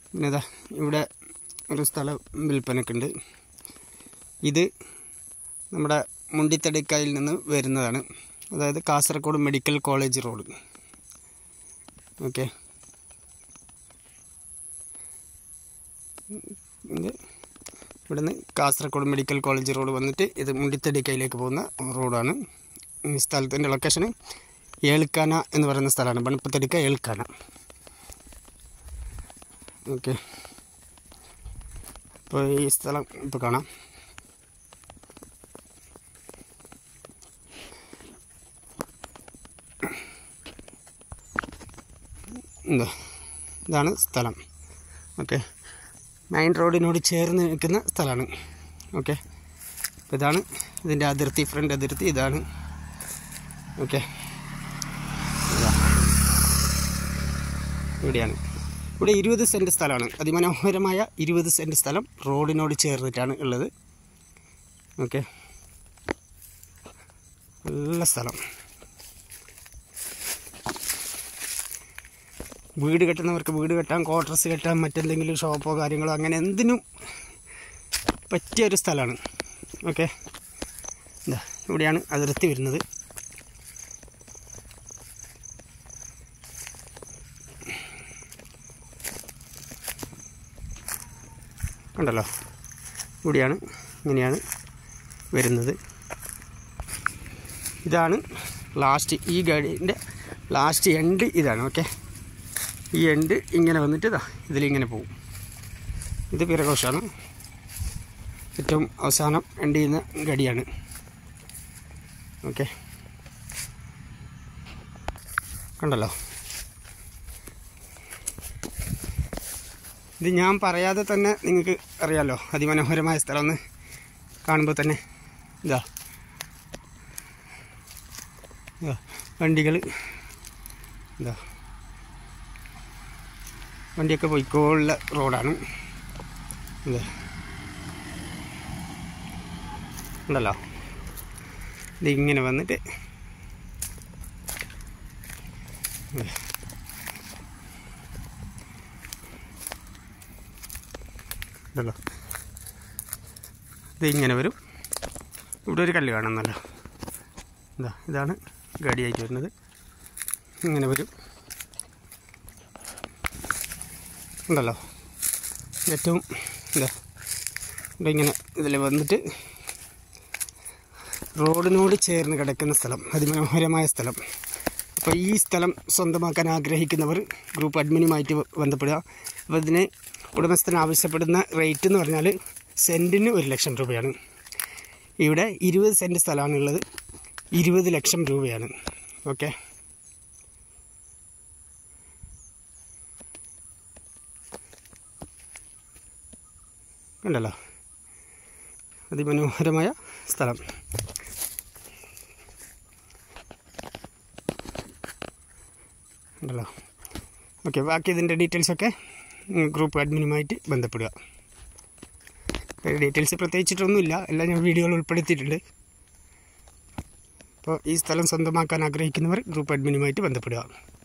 പിന്നെ ഇതാ ഇവിടെ ഒരു സ്ഥലം വിൽപ്പനക്കുണ്ട് ഇത് നമ്മുടെ മുണ്ടിത്തടിക്കായിൽ നിന്ന് വരുന്നതാണ് അതായത് Kasaragod medical college road okay ഇത് ഇവിടുന്ന് കാസർഗോഡ് മെഡിക്കൽ കോളേജ് റോഡ് വന്നിട്ട് ഇത് മുണ്ടിത്തടിക്കയിലേക്ക് പോകുന്ന റോഡാണ് ഈ സ്ഥലത്തിൻ്റെ ലൊക്കേഷന് ഏൽക്കാന എന്ന് പറയുന്ന സ്ഥലമാണ് ബണപ്പത്തടിക്ക ഏൽക്കാന ഓക്കെ അപ്പോൾ ഈ സ്ഥലം ഇപ്പോൾ കാണാം എന്താ ഇതാണ് സ്ഥലം ഓക്കെ മെയിൻ റോഡിനോട് ചേർന്ന് നിൽക്കുന്ന സ്ഥലമാണ് ഓക്കെ ഇതാണ് ഇതിൻ്റെ അതിർത്തി ഫ്രണ്ട് അതിർത്തി ഇതാണ് ഓക്കെ ഇവിടെയാണ് ഇവിടെ ഇരുപത് സെൻറ്റ് സ്ഥലമാണ് അതിമനോഹരമായ ഇരുപത് സെൻറ്റ് സ്ഥലം റോഡിനോട് ചേർന്നിട്ടാണ് ഉള്ളത് ഓക്കെ നല്ല സ്ഥലം വീട് കെട്ടുന്നവർക്ക് വീട് കെട്ടാൻ ക്വാർട്ടേഴ്സ് കെട്ടാൻ മറ്റെന്തെങ്കിലും ഷോപ്പോ കാര്യങ്ങളോ അങ്ങനെ എന്തിനും പറ്റിയ ഒരു സ്ഥലമാണ് ഓക്കെ ഇതാ ഇവിടെയാണ് അതിർത്തി വരുന്നത് ഉണ്ടല്ലോ ഇവിടെയാണ് ഇങ്ങനെയാണ് വരുന്നത് ഇതാണ് ലാസ്റ്റ് ഈ ഗാഡീൻ്റെ ലാസ്റ്റ് എൻഡ് ഇതാണ് ഓക്കെ ഈ എൻഡ് ഇങ്ങനെ വന്നിട്ട് ഇതാ ഇതിലിങ്ങനെ പോകും ഇത് പിറകോഷാണ് ഏറ്റവും അവസാനം എൻഡ് ചെയ്യുന്ന ഗടിയാണ് ഓക്കെ കണ്ടല്ലോ ഇത് ഞാൻ പറയാതെ തന്നെ നിങ്ങൾക്ക് അറിയാമല്ലോ അതിമനോഹരമായ സ്ഥലം ഒന്ന് കാണുമ്പോൾ തന്നെ ഇതാ ഇതാ വണ്ടികൾ ഇതാ വണ്ടിയൊക്കെ പോയിക്കോളുള്ള റോഡാണ് ഇതാ ഉണ്ടല്ലോ ഇതിങ്ങനെ വന്നിട്ട് ഇതാ. ഇതല്ലോ ഇത് ഇങ്ങനെ വരും ഇവിടെ ഒരു കല്ല് കാണുന്നല്ലോ ഇതാ ഇതാണ് ഗാഡിയായിട്ട് വരുന്നത് ഇങ്ങനെ വരും ഉണ്ടല്ലോ ഏറ്റവും ഇതാ ഇവിടെ ഇങ്ങനെ ഇതിൽ വന്നിട്ട് റോഡിനോട് ചേർന്ന് കിടക്കുന്ന സ്ഥലം അതിമനോഹരമായ സ്ഥലം അപ്പോൾ ഈ സ്ഥലം സ്വന്തമാക്കാൻ ആഗ്രഹിക്കുന്നവർ ഗ്രൂപ്പ് അഡ്മിനുമായിട്ട് ബന്ധപ്പെടുക അപ്പോൾ ഇതിന് ഉടമസ്ഥൻ ആവശ്യപ്പെടുന്ന റേറ്റ് എന്ന് പറഞ്ഞാൽ സെൻറ്റിന് ഒരു ലക്ഷം രൂപയാണ് ഇവിടെ ഇരുപത് സെൻറ്റ് സ്ഥലമാണുള്ളത് ഇരുപത് ലക്ഷം രൂപയാണ് ഓക്കെ കണ്ടല്ലോ അതിമനോഹരമായ സ്ഥലം ഉണ്ടല്ലോ ഓക്കെ ബാക്കി ഇതിൻ്റെ ഡീറ്റെയിൽസൊക്കെ ഗ്രൂപ്പ് അഡ്മിനുമായിട്ട് ബന്ധപ്പെടുക ഡീറ്റെയിൽസ് പ്രത്യേകിച്ചിട്ടൊന്നുമില്ല എല്ലാം ഞാൻ വീഡിയോയിൽ ഉൾപ്പെടുത്തിയിട്ടുണ്ട് അപ്പോൾ ഈ സ്ഥലം സ്വന്തമാക്കാൻ ആഗ്രഹിക്കുന്നവർ ഗ്രൂപ്പ് അഡ്മിനുമായിട്ട് ബന്ധപ്പെടുക